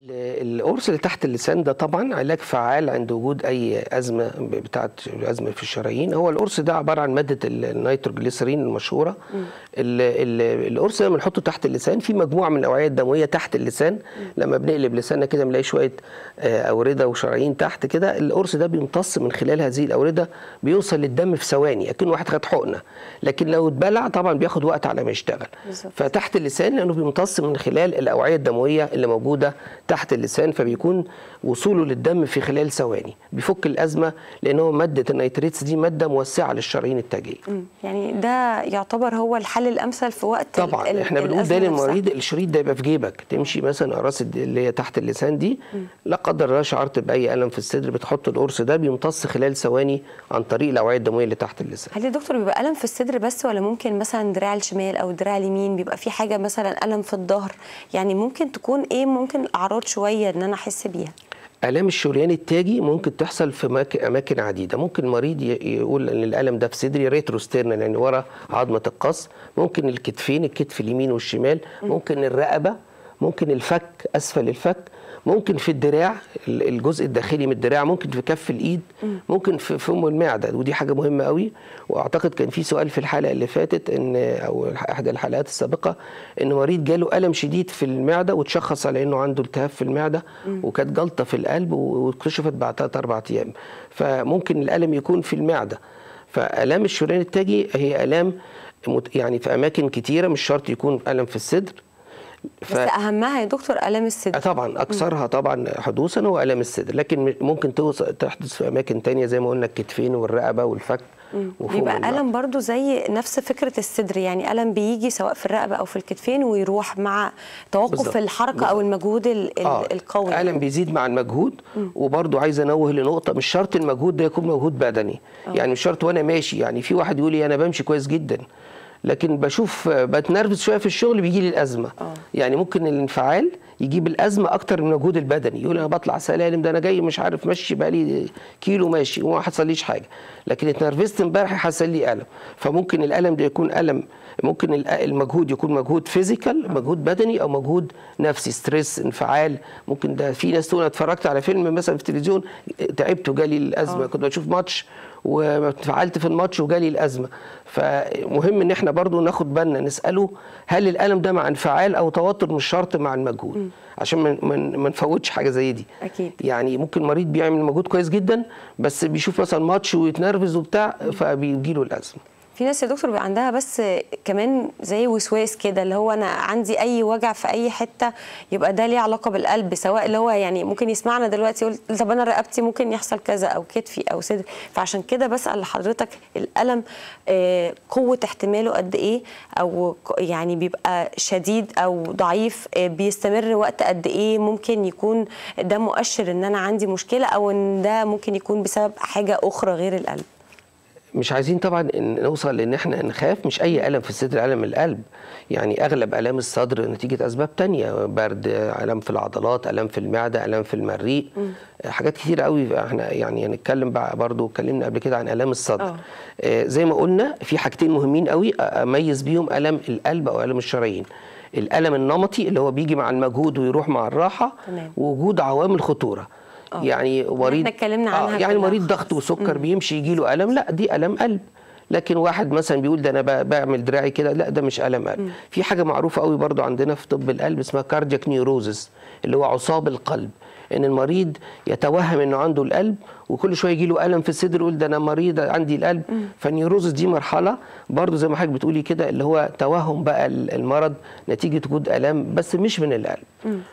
القرص اللي تحت اللسان ده طبعا علاج فعال عند وجود اي ازمه بتاعه ازمه في الشرايين هو القرص ده عباره عن ماده النيتروجليسرين المشهوره ال- ال- القرص ده بنحطه تحت اللسان في مجموعه من الاوعيه الدمويه تحت اللسان لما بنقلب لساننا كده بنلاقي شويه آه، اورده وشرايين تحت كده القرص ده بيمتص من خلال هذه الاورده بيوصل للدم في ثواني اكن واحد خد حقنه لكن لو اتبلع طبعا بياخد وقت على ما يشتغل بالظبط. فتحت اللسان لانه بيمتص من خلال الاوعيه الدمويه اللي موجوده تحت اللسان فبيكون وصوله للدم في خلال ثواني بيفك الازمه لان هو ماده النيتريتس دي ماده موسعه للشرايين التاجيه مم. يعني ده يعتبر هو الحل الامثل في وقت ال- طبعا ال- احنا بنقول الأزمة ده نفسها. للمريض الشريط ده يبقى في جيبك تمشي مثلا اقراص الد- اللي هي تحت اللسان دي لا قدر الله شعرت باي الم في الصدر بتحط القرص ده بيمتص خلال ثواني عن طريق الاوعيه الدمويه اللي تحت اللسان هل يا دكتور بيبقى الم في الصدر بس ولا ممكن مثلا دراع الشمال او دراع اليمين بيبقى في حاجه مثلا الم في الظهر يعني ممكن تكون ايه ممكن الاعراض شويه ان انا احس بيها الام الشريان التاجي ممكن تحصل في مك- اماكن عديده ممكن المريض ي- يقول ان الالم ده في صدري ريتروستيرنال يعني ورا عظمه القص ممكن الكتفين الكتف اليمين والشمال ممكن الرقبه ممكن الفك اسفل الفك ممكن في الدراع ال- الجزء الداخلي من الدراع ممكن في كف الايد ممكن في فم المعده ودي حاجه مهمه قوي واعتقد كان في سؤال في الحلقه اللي فاتت ان او الح- احدى الحلقات السابقه ان مريض جاله الم شديد في المعده وتشخص على انه عنده التهاب في المعده وكانت جلطه في القلب و- واكتشفت بعد ثلاث اربع ايام فممكن الالم يكون في المعده فالام الشريان التاجي هي الام مت- يعني في اماكن كتيره مش شرط يكون الم في الصدر بس اهمها يا دكتور الام الصدر طبعا اكثرها طبعا حدوثا هو الام الصدر لكن ممكن توصل تحدث في اماكن تانية زي ما قلنا الكتفين والرقبه والفك وفوق بيبقى المعدة. الم برضو زي نفس فكره الصدر يعني الم بيجي سواء في الرقبه او في الكتفين ويروح مع توقف بالظبط. الحركه او المجهود ال- ال- آه، القوي الم بيزيد مع المجهود وبرضه عايز انوه لنقطه مش شرط المجهود ده يكون مجهود بدني يعني مش شرط وانا ماشي يعني في واحد يقول لي انا بمشي كويس جدا لكن بشوف آه، بتنرفز شويه في الشغل بيجي لي الازمه آه. يعني ممكن الانفعال يجيب الازمه اكتر من المجهود البدني يقول انا بطلع سلالم ده انا جاي مش عارف ماشي بقالي كيلو ماشي وما حصليش حاجه لكن اتنرفزت امبارح حصل لي الم فممكن الالم ده يكون الم ممكن ال- المجهود يكون مجهود فيزيكال مجهود بدني او مجهود نفسي ستريس انفعال ممكن ده في ناس تقول أنا اتفرجت على فيلم مثلا في التلفزيون تعبت وجالي الازمه آه. كنت بشوف ماتش وانفعلت في الماتش وجالي الازمه فمهم ان احنا برضو ناخد بالنا نساله هل الالم ده مع انفعال او توتر مش شرط مع المجهود عشان ما- ما ما نفوتش حاجه زي دي أكيد. يعني ممكن مريض بيعمل مجهود كويس جدا بس بيشوف مثلا ماتش ويتنرفز وبتاع فبيجي له الازمه في ناس يا دكتور بيبقى عندها بس كمان زي وسواس كده اللي هو انا عندي اي وجع في اي حته يبقى ده ليه علاقه بالقلب سواء اللي هو يعني ممكن يسمعنا دلوقتي يقول طب انا رقبتي ممكن يحصل كذا او كتفي او صدري فعشان كده بسال لحضرتك الالم آه، قوه احتماله قد ايه او ك- يعني بيبقى شديد او ضعيف آه، بيستمر وقت قد ايه ممكن يكون ده مؤشر ان انا عندي مشكله او ان ده ممكن يكون بسبب حاجه اخرى غير القلب مش عايزين طبعا إن نوصل لان احنا نخاف مش اي الم في الصدر الم القلب يعني اغلب الام الصدر نتيجه اسباب تانية برد الم في العضلات الم في المعده الم في المريء حاجات كتير قوي احنا يعني هنتكلم بقى برضو اتكلمنا قبل كده عن الام الصدر آه. آه زي ما قلنا في حاجتين مهمين قوي اميز بيهم الم القلب او الم الشرايين الالم النمطي اللي هو بيجي مع المجهود ويروح مع الراحه تمام. ووجود عوامل خطوره آه. يعني مريض احنا اتكلمنا عنها يعني كلها مريض ضغط وسكر بيمشي يجي له الم لا دي الم قلب لكن واحد مثلا بيقول ده انا ب- بعمل دراعي كده لا ده مش الم قلب في حاجه معروفه قوي برضو عندنا في طب القلب اسمها كاردياك نيوروزس اللي هو عصاب القلب ان المريض يتوهم انه عنده القلب وكل شويه يجي له الم في الصدر يقول ده انا مريض عندي القلب فالنيوروزس دي مرحله برضو زي ما حضرتك بتقولي كده اللي هو توهم بقى ال- المرض نتيجه وجود الام بس مش من القلب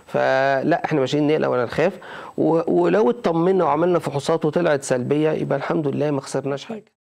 فلا احنا ماشيين نقلق ولا نخاف و- ولو اطمنا وعملنا فحوصات وطلعت سلبيه يبقى الحمد لله ما خسرناش حاجه